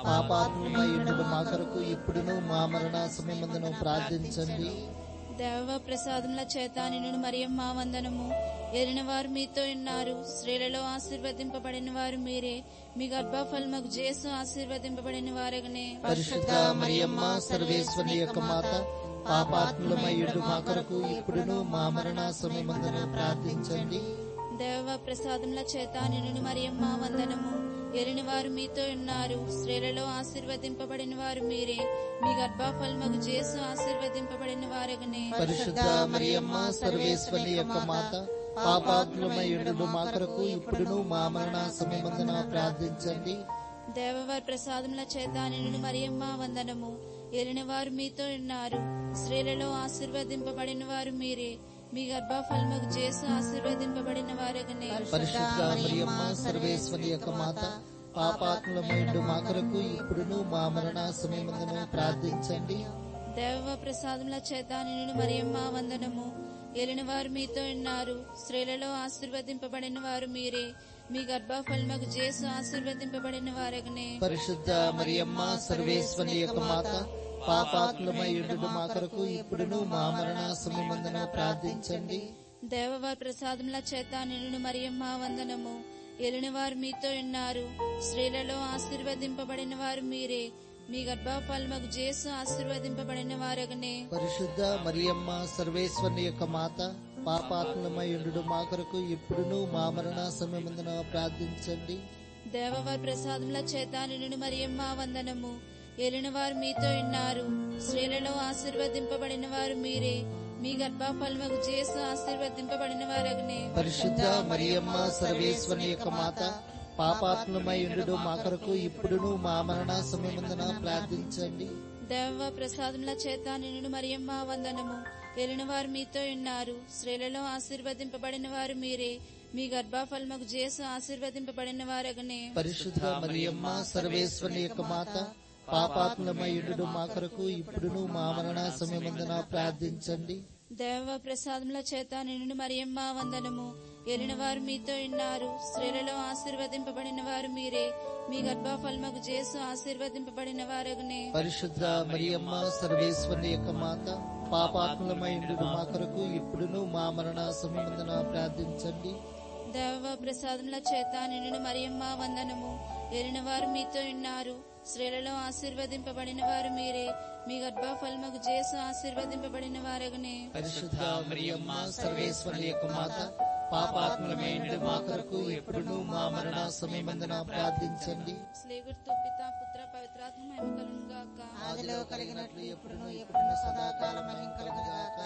పాపాత్మయుడు మా కొరకు ఇప్పుడును మా మరణ సమయమందును ప్రార్థించండి దేవ ప్రసాదముల చేత నిన్ను మరియమ్మ వందనము ఎరిన వారు మీతో ఉన్నారు స్త్రీలలో ఆశీర్వదింపబడిన వారు మీరే మీ గర్భఫలముకు చేసు ఆశీర్వదింపబడిన వారగనే పరిశుద్ధ మరియమ్మ సర్వేశ్వరి యొక్క మాత పాపాత్ములమయ్యుడు మా కొరకు ఇప్పుడును మా మరణ సమయమందును ప్రార్థించండి దేవ ప్రసాదముల చేత నిన్ను మరియమ్మ వందనము ఎరిని వారు మీతో ఉన్నారు స్త్రీలలో ఆశీర్వదింపబడిన వారు మీరే మీ గర్భఫలముకు చేసు ఆశీర్వదింపబడిన వారగనే పరిశుద్ధ మరియమ్మ సర్వేశ్వరి యొక్క మాత పాపాత్ములమయ్యుడు మా కొరకు ఇప్పుడును మా మరణ సమయమందున ప్రార్థించండి దేవవారి ప్రసాదముల చేత నిన్ను మరియమ్మ వందనము ఎరిని వారు మీతో ఉన్నారు స్త్రీలలో ఆశీర్వదింపబడిన వారు మీరే మీ గర్భఫలముకు చేసు ఆశీర్వదింపబడిన వారగనే పరిశుద్ధ మరియమ్మ సర్వేశ్వరి యొక్క మాత పాపాత్ములమైండు మా కొరకు ఇప్పుడును మా మరణ సమయమందును ప్రార్థించండి దేవ ప్రసాదముల చేత నిన్ను మరియమ్మ వందనము ఎలిన వారు మీతో ఉన్నారు స్త్రీలలో ఆశీర్వదింపబడిన వారు మీరే మీ గర్భఫలముకు చేసు ఆశీర్వదింపబడిన వారగనే పరిశుద్ధ మరియమ్మ సర్వేశ్వరి యొక్క మాత పాపాత్ములమైండు మా కొరకు ఇప్పుడును మా మరణ సమయమందును ప్రార్థించండి దేవవారి ప్రసాదముల చేత నిన్ను మరియమ్మ వందనము ఎలిన వారు మీతో ఉన్నారు స్త్రీలలో ఆశీర్వదింపబడిన వారు మీరే మీ గర్భఫలముకు చేసు ఆశీర్వదింపబడిన వారగనే పరిశుద్ధ మరియమ్మ సర్వేశ్వరి యొక్క మాత పాపాత్ములమైండు మా కొరకు ఇప్పుడును మా మరణ సమయమందున ప్రార్థించండి దేవవారి ప్రసాదముల చేత నిన్ను మరియమ్మ వందనము ఎలిన వారు మీతో ఉన్నారు స్త్రీలలో ఆశీర్వదింపబడిన వారు మీరే మీ గర్భఫలముకు చేసు ఆశీర్వదింపబడిన వారగనే పరిశుద్ధ మరియమ్మ సర్వేశ్వరి యొక్క మాత పాపాత్ములమైండు మా కొరకు ఇప్పుడును మా మరణ సమయమందున ప్రార్థించండి దేవ ప్రసాదముల చేత నిన్ను మరియమ్మ వందనము ఎలిన వారు మీతో ఉన్నారు స్త్రీలలో ఆశీర్వదింపబడిన వారు మీరే మీ గర్భఫలముకు చేసు ఆశీర్వదింపబడిన వారగనే పరిశుద్ధ మరియమ్మ సర్వేశ్వరి యొక్క మాత పాపాత్ములమైండు మా కొరకు ఇప్పుడును మా మరణ సమయమందున ప్రార్థించండి దేవ ప్రసాదముల చేత నిన్ను మరియమ్మ వందనము ఎలిన వారు మీతో ఉన్నారు స్త్రీలలో ఆశీర్వదింపబడిన వారు మీరే మీ గర్భఫలముకు చేసు ఆశీర్వదింపబడిన వారగనే పరిశుద్ధ మరియమ్మ సర్వేశ్వరి యొక్క మాత పాపాత్ములమైండు మా కొరకు ఇప్పుడును మా మరణ సమయమందున ప్రార్థించండి దేవ ప్రసాదముల చేత నిన్ను మరియమ్మ వందనము ఎలిన వారు మీతో ఉన్నారు స్త్రీలలో ఆశీర్వదింపబడిన వారు మీరే మీ గర్భఫలముకు చేసు ఆశీర్వదింపబడిన వారగనే పరిశుద్ధ మరియమ్మ సర్వేశ్వరి యొక్క మాత పాపాత్ములమైండు మా కొరకు ఎప్పుడును మా మరణ సమయమందున ప్రార్థించండి స్లేగుర్తు పిత పుత్ర పవిత్రాత్మ మహిమ కలుగును గాక ఆదిలో కలిగినట్లు ఎప్పుడును ఎప్పుడును సదాకాలం కలుగుగాక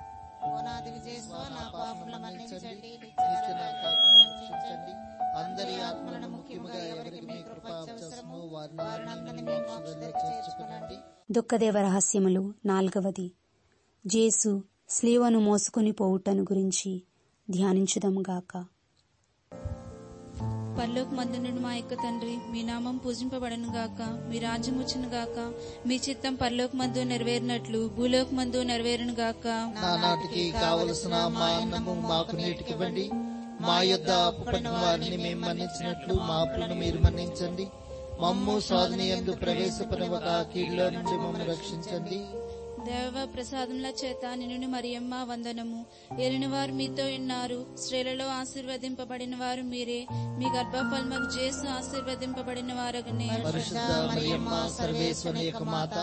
ఓనాది విజయస్వ నా పాపముల మన్నించండి నిత్య నా పాపములను రక్షించండి అందరి ఆత్మలను ముఖ్యముగా ఎవరికి మీ కృప అవసరమో వారిని మీ మోక్షంలో చేర్చుకునండి దుఃఖదేవ రహస్యములు నాల్గవది జేసు స్లీవను మోసుకుని పోవుటను గురించి ధ్యానించుదాం గాక పరలోక మందునుడు మా యొక్క తండ్రి మీ నామం పూజింపబడను గాక మీ రాజ్యం వచ్చును గాక మీ చిత్తం పరలోక మందు నెరవేరినట్లు భూలోక మందు నెరవేరును గాక నానాటికి కావలసిన మా అన్నము మాకు నీటికివ్వండి మా యొద్ద అప్పుపడిన వారిని మేము మన్నించినట్లు మా అప్పులను మీరు మన్నించండి మమ్ము సాధన ఎందు ప్రవేశపరవక కీడులో నుండి మమ్ము రక్షించండి దేవ ప్రసాదముల చేత నిన్ను మరియమ్మ వందనము ఏలిన వారు మీతో ఉన్నారు స్త్రీలలో ఆశీర్వదింపబడిన వారు మీరే మీ గర్భఫలముకు చేసు ఆశీర్వదింపబడిన వారగనే పరిశుద్ధ మరియమ్మ సర్వేశ్వరి యొక్క మాత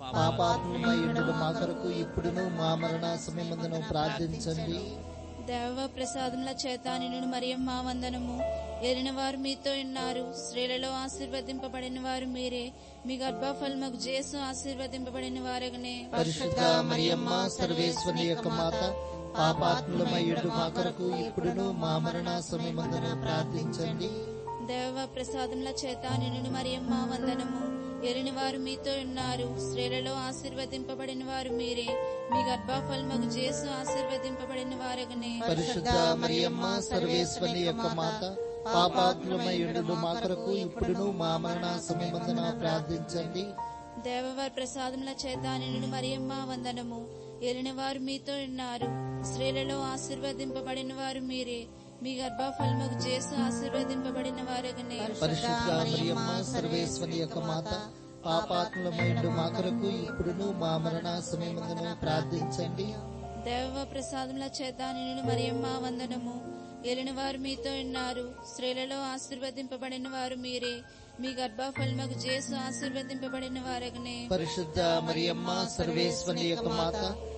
పాపాత్మయుడు మా కొరకు ఇప్పుడును మా మరణ సమయమందును ప్రార్థించండి దేవ ప్రసాదముల చేత నిన్ను మరియమ్మ వందనము ఏలిన వారు మీతో ఉన్నారు స్త్రీలలో ఆశీర్వదింపబడిన వారు మీరే మీ గర్భఫలముకు చేసు ఆశీర్వదింపబడిన వారగనే పరిశుద్ధ మరియమ్మ సర్వేశ్వరి యొక్క మాత పాపాత్మయుడు మా కొరకు ఇప్పుడును మా మరణ సమయమందును ప్రార్థించండి దేవ ప్రసాదముల చేత నిన్ను మరియమ్మ వందనము ఏలిన వారు మీతో ఉన్నారు స్త్రీలలో ఆశీర్వదింపబడిన వారు మీరే మీ గర్భఫలముకు చేసు ఆశీర్వదింపబడిన వారగనే పరిశుద్ధ మరియమ్మ సర్వేశ్వరి యొక్క మాత పాపాత్మయుడు మా కొరకు ఇప్పుడును మా మరణ సమయమందున ప్రార్థించండి దేవవారి ప్రసాదముల చేత నిన్ను మరియమ్మ వందనము ఏలిన వారు మీతో ఉన్నారు స్త్రీలలో ఆశీర్వదింపబడిన వారు మీరే మీ గర్భఫలముకు చేసు ఆశీర్వదింపబడిన వారగనే పరిశుద్ధ మరియమ్మ సర్వేశ్వరి యొక్క మాత పాపాత్మయుడు మా కొరకు ఇప్పుడును మా మరణ సమయమందున ప్రార్థించండి దేవ ప్రసాదముల చేత నిన్ను మరియమ్మ వందనము ఏలిన వారు మీతో ఉన్నారు స్త్రీలలో ఆశీర్వదింపబడిన వారు మీరే మీ గర్భఫలముకు చేసు ఆశీర్వదింపబడిన వారగనే పరిశుద్ధ మరియమ్మ సర్వేశ్వరి యొక్క మాత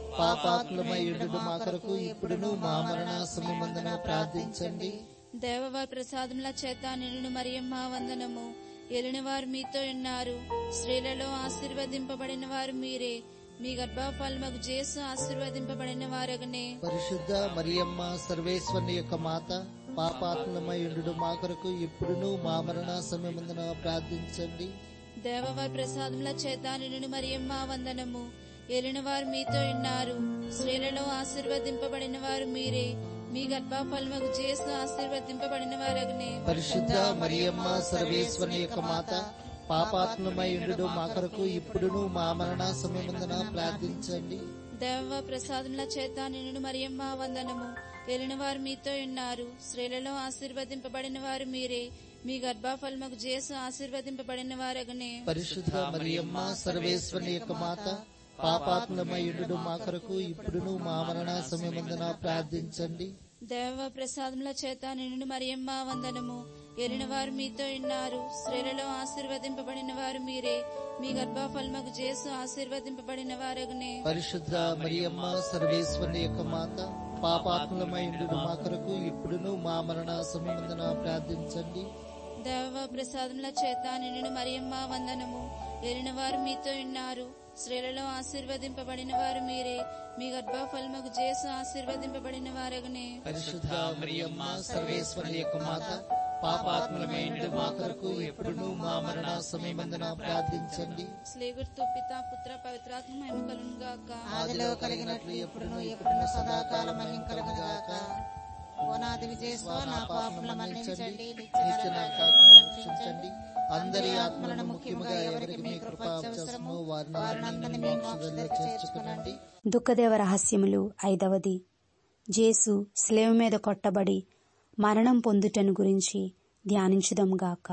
పాపాత్మయుడు మా కొరకు ఇప్పుడును మా మరణ సమయమందున ప్రార్థించండి దేవవారి ప్రసాదముల చేత నిన్ను మరియమ్మ వందనము ఏలిన వారు మీతో ఉన్నారు స్త్రీలలో ఆశీర్వదింపబడిన వారు మీరే మీ గర్భఫలముకు చేసు ఆశీర్వదింపబడిన వారగనే పరిశుద్ధ మరియమ్మ సర్వేశ్వరి యొక్క మాత పాపాత్మయుడు మా కొరకు ఇప్పుడును మా మరణ సమయమందున ప్రార్థించండి దేవవారి ప్రసాదముల చేత నిన్ను మరియమ్మ వందనము ఏలిన వారు మీతో ఉన్నారు స్త్రీలలో ఆశీర్వదింపబడిన వారు మీరే మీ గర్భఫలముకు చేసు ఆశీర్వదింపబడిన వారగనే పరిశుద్ధ మరియమ్మ సర్వేశ్వరి యొక్క మాత పాపాత్మయుడు మా కొరకు ఇప్పుడును మా మరణ సమయమందున ప్రార్థించండి దేవ ప్రసాదముల చేత నిన్ను మరియమ్మ వందనము ఏలిన వారు మీతో ఉన్నారు స్త్రీలలో ఆశీర్వదింపబడిన వారు మీరే మీ గర్భఫలముకు చేసు ఆశీర్వదింపబడిన వారగనే పరిశుద్ధ మరియమ్మ సర్వేశ్వరి యొక్క మాత పాపాత్మయుడు మా కొరకు ఇప్పుడును మా మరణ సమయమందున ప్రార్థించండి దేవ ప్రసాదముల చేత నిన్ను మరియమ్మ వందనము ఏలిన వారు మీతో ఉన్నారు స్త్రీలలో ఆశీర్వదింపబడిన వారు మీరే మీ గర్భఫలముకు చేసు ఆశీర్వదింపబడిన వారగనే పరిశుద్ధ మరియమ్మ సర్వేశ్వరి యొక్క మాత పాపాత్మయుడు మా కొరకు ఇప్పుడును మా మరణ సమయమందున ప్రార్థించండి దేవ ప్రసాదముల చేత నిన్ను మరియమ్మ వందనము ఏలిన వారు మీతో ఉన్నారు స్త్రీలలో ఆశీర్వదింపబడిన వారు మీరే మీ గర్భఫలముకు చేసు ఆశీర్వదింపబడిన వారగనే పరిశుద్ధ మరియమ్మ సర్వేశ్వరి యొక్క మాత పాపాత్మయుడు మా కొరకు ఇప్పుడును మా మరణ సమయమందున ప్రార్థించండి స్లేగుర్తు పిత పుత్ర పవిత్రాత్మ మహిమ కలుగును గాక ఆదిలో కలిగినట్లు ఎప్పుడును ఎప్పుడును సదాకాలం మహిం కలుగుగాక ఓనాది విజయస్వ నా పాపముల మన్నించండి నిత్య నరకాగ్ని రక్షించండి అందరి ఆత్మలను ముఖ్యముగా ఎవరికి మీ కృప అవసరమో వారిని మీ మోక్షంలో చేర్చుకునండి దుఃఖదేవ రహస్యములు ఐదవది జేసు స్లేవ మీద కొట్టబడి మరణం పొందుటను గురించి ధ్యానించుదాంగాక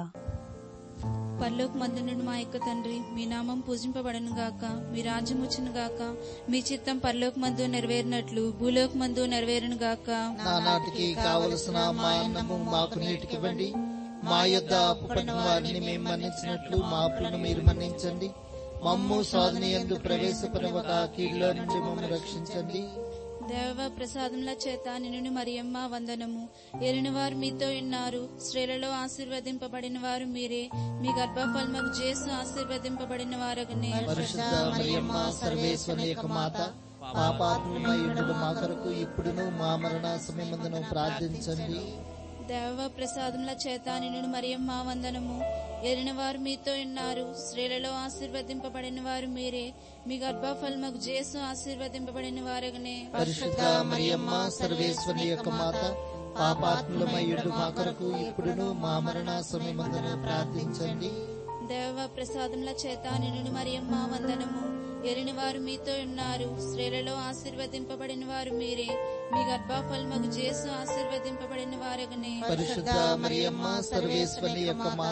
పరలోక మందునుడు మా యొక్క తండ్రి మీ నామం పూజింపబడను గాక మీ రాజ్యం వచ్చును గాక మీ చిత్తం పరలోక మందు నెరవేరినట్లు భూలోక మందు నెరవేరును గాక నా నాటికి కావలసిన మా అన్నము మాకు నీటికివ్వండి మా యొద్ద అప్పుపడిన వారిని మేము మన్నించినట్లు మా అప్పులను మీరు మన్నించండి మమ్ము సాధన ఎందు ప్రవేశపరవక కీడులో నుండి మమ్మల్ని రక్షించండి దేవ ప్రసాదముల చేత నిన్ను మరియమ్మ వందనము ఏలిన వారు మీతో ఉన్నారు స్త్రీలలో ఆశీర్వదింపబడిన వారు మీరే మీ గర్భఫలముకు చేసు ఆశీర్వదింపబడిన వారగనే పరిశుద్ధ మరియమ్మ సర్వేశ్వరి యొక్క మాత పాపాత్మయుడు మా కొరకు ఇప్పుడును మా మరణ సమయమందును ప్రార్థించండి దేవ ప్రసాదముల చేత నిన్ను మరియమ్మ వందనము ఏలిన వారు మీతో ఉన్నారు స్త్రీలలో ఆశీర్వదింపబడిన వారు మీరే మీ గర్భఫలముకు చేసు ఆశీర్వదింపబడిన వారగనే పరిశుద్ధ మరియమ్మ సర్వేశ్వరి యొక్క మాత పాపాత్మయుడు మా కొరకు ఇప్పుడును మా మరణ సమయమందును ప్రార్థించండి దేవ ప్రసాదముల చేత నిన్ను మరియమ్మ వందనము ఏలిన వారు మీతో ఉన్నారు స్త్రీలలో ఆశీర్వదింపబడిన వారు మీరే మీ గర్భఫలముకు చేసు ఆశీర్వదింపబడిన వారగనే పరిశుద్ధ మరియమ్మ సర్వేశ్వరి యొక్క మాత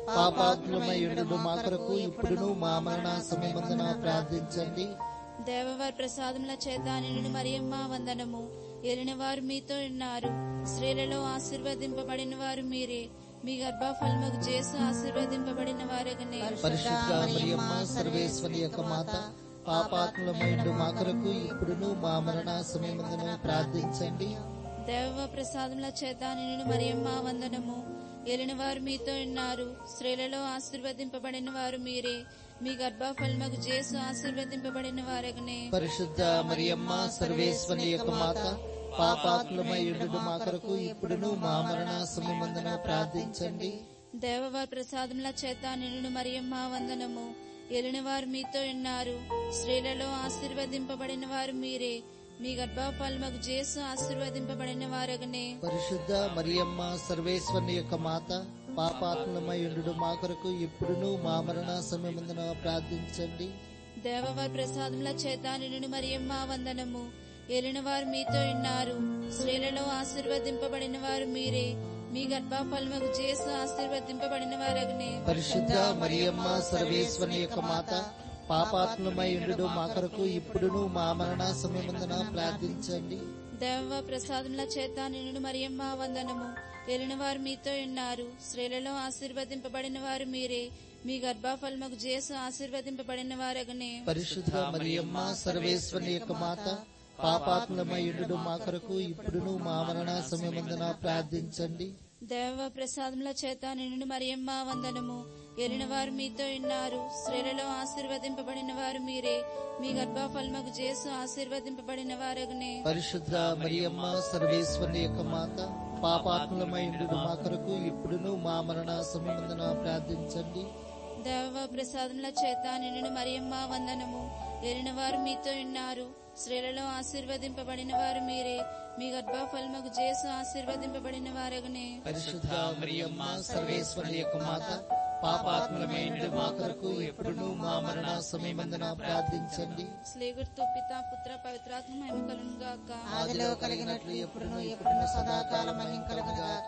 పాపాత్మలమై ఉండు మా కొరకు ఇప్పుడును మా మరణ సమయమందున ప్రార్థించండి దేవవారి ప్రసాదముల చేత నిన్ను మరియమ్మ వందనము ఏలిన వారు మీతో ఉన్నారు స్త్రీలలో ఆశీర్వదింపబడిన వారు మీరే మీ గర్భఫలముకు చేసి ఆశీర్వదింపబడిన వారగనే పరిశుద్ధ మరియమ్మ సర్వేశ్వరి యొక్క మాత పాపాత్మలమై ఉండు మా కొరకు ఇప్పుడును మా మరణ సమయమందున ప్రార్థించండి దేవ ప్రసాదముల చేత నిన్ను మరియమ్మ వందనము ఏలిన వారు మీతో ఉన్నారు స్త్రీలలో ఆశీర్వదింపబడిన వారు మీరే మీ గర్భఫలముకు చేసి ఆశీర్వదింపబడిన వారగనే పరిశుద్ధ మరియమ్మ సర్వేశ్వరి యొక్క మాత పాపాత్మలమై ఉండు మా కొరకు ఇప్పుడును మా మరణ సమయమందున ప్రార్థించండి దేవవారి ప్రసాదముల చేత నిన్ను మరియమ్మ వందనము ఏలిన వారు మీతో ఉన్నారు స్త్రీలలో ఆశీర్వదింపబడిన వారు మీరే మీ గర్భఫలముకు చేసి ఆశీర్వదింపబడిన వారగనే పరిశుద్ధ మరియమ్మ సర్వేశ్వరుని యొక్క మాత పాపాత్మలమై ఉండు మా కొరకు ఇప్పుడును మా మరణ సమయమందున ప్రార్థించండి దేవవారి ప్రసాదముల చేత నిన్ను మరియమ్మ వందనము ఏలిన వారు మీతో ఉన్నారు స్త్రీలలో ఆశీర్వదింపబడిన వారు మీరే మీ గర్భఫలముకు చేసి ఆశీర్వదింపబడిన వారగనే పరిశుద్ధ మరియమ్మ సర్వేశ్వరుని యొక్క మాత పాపాత్మలమై ఉండు మా కొరకు ఇప్పుడును మా మరణ సమయమందున ప్రార్థించండి దేవ ప్రసాదముల చేత నిన్ను మరియమ్మ వందనము ఏలిన వారు మీతో ఉన్నారు స్త్రీలలో ఆశీర్వదింపబడిన వారు మీరే మీ గర్భఫలముకు చేసి ఆశీర్వదింపబడిన వారగనే పరిశుద్ధ మరియమ్మ సర్వేశ్వరుని యొక్క మాత పాపాత్మలమై ఉండు మా కొరకు ఇప్పుడును మా మరణ సమయమందున ప్రార్థించండి దేవ ప్రసాదముల చేత నిన్ను మరియమ్మ వందనము ఏలిన వారు మీతో ఉన్నారు స్త్రీలలో ఆశీర్వదింపబడిన వారు మీరే మీ గర్భఫలముకు చేసి ఆశీర్వదింపబడిన వారగనే పరిశుద్ధ మరియమ్మ సర్వేశ్వరుని యొక్క మాత పాపాత్మలమై ఉండు మా కొరకు ఇప్పుడును మా మరణ సమయమందున ప్రార్థించండి దేవ ప్రసాదముల చేత నిన్ను మరియమ్మ వందనము ఏలిన వారు మీతో ఉన్నారు స్త్రీలలో ఆశీర్వదింపబడిన వారు మీరే మీ గర్భఫలముకు చేసి ఆశీర్వదింపబడిన వారగనే పరిశుద్ధ మరియమ్మ సర్వేశ్వరుని యొక్క మాత పాపాత్మలమై ఉండు మా కొరకు ఇప్పుడును మా మరణ సమయమందున ప్రార్థించండి స్లేగుర్తు పిత పుత్ర పవిత్రాత్మ మహిమ కలుగును గాక ఆదిలో కలిగినట్లు ఎప్పుడును ఎప్పుడును సదాకాలం మహిం కలుగును గాక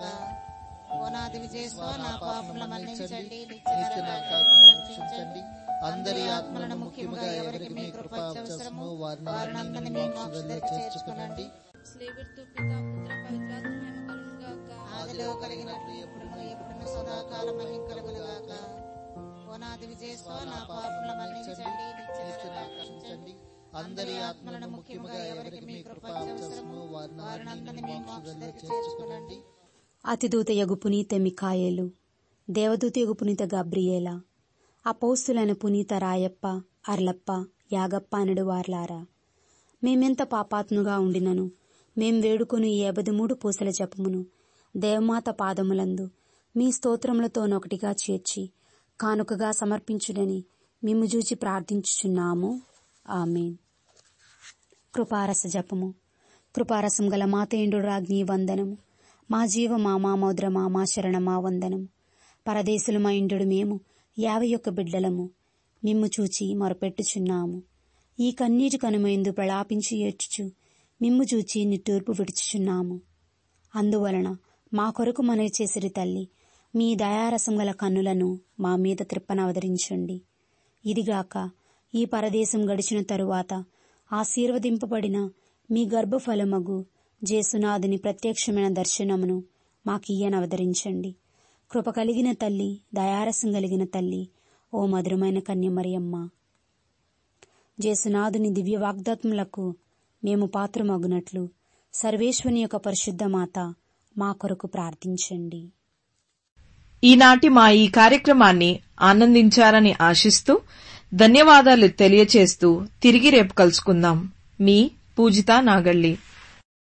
ఓనాది విజయస్వ నా పాపముల మన్నించండి నిత్య నరకాలను రక్షించండి అందరి ఆత్మలను ముఖ్యముగా ఎవరికి మీ కృప అవసరము వారిని మీ మోక్షంలో చేర్చుకునండి స్లేగుర్తు పిత పుత్ర పవిత్రాత్మ మహిమ కలుగును గాక ఆదిలో కలిగినట్లు ఎప్పుడును ఎప్పుడును సదాకాలం మహిం కలుగును గాక ఓనాది విజయస్వ నా పాపముల మన్నించండి నిత్య నరకాలను రక్షించండి అందరి ఆత్మలను ముఖ్యముగా ఎవరికి మీ కృప అవసరము వారిని మీ మోక్షంలో చేర్చుకునండి అతిదూత యగు పునీత మికాయేలు దేవదూత యగు పునీత గబ్రియేల అపౌస్తులైన పునీత రాయప్ప అర్లప్ప యాగప్ప అనడు వార్లారా మేమెంత పాపాత్ముగా ఉండినను మేం వేడుకొని ఈ మూడు పూసల జపమును దేవమాత పాదములందు మీ స్తోత్రములతోనొకటిగా చేర్చి కానుకగా సమర్పించుడని మిమ్ము జూచి ప్రార్థించుచున్నాము ఆమెన్ కృపారస జపము కృపారసం గల మాతేండు రాజ్ఞి వందనము మా జీవ మా మామోద్ర మా మా శరణ మా వందనము పరదేశులమా ఇండు మేము యాభై ఒక్క బిడ్డలము మిమ్ము చూచి మొరపెట్టుచున్నాము ఈ కన్నీటి కనుమైందు ప్రలాపించి ఏడ్చుచు మిమ్ము చూచి నిట్టూర్పు విడుచుచున్నాము అందువలన మా కొరకు మనవి చేసిరి తల్లి మీ దయారసం గల కన్నులను మా మీద త్రిప్పనవదరించండి ఇదిగాక ఈ పరదేశం గడిచిన తరువాత ఆశీర్వదింపబడిన మీ గర్భఫలమగు జేసునాథుని ప్రత్యక్షమైన దర్శనమును మాకియ్యనవదరించండి కృప కలిగిన తల్లి దయారసం కలిగిన తల్లి ఓ మధురమైన కన్యమరియమ్మ జేసునాథుని దివ్య వాగ్దాత్ములకు మేము పాత్రమగునట్లు సర్వేశ్వని యొక్క పరిశుద్ధ మాత మా కొరకు ప్రార్థించండి ఈనాటి మా ఈ కార్యక్రమాన్ని ఆనందించారని ఆశిస్తూ ధన్యవాదాలు తెలియచేస్తూ తిరిగి రేపు కలుసుకుందాం మీ పూజిత నాగళ్ళి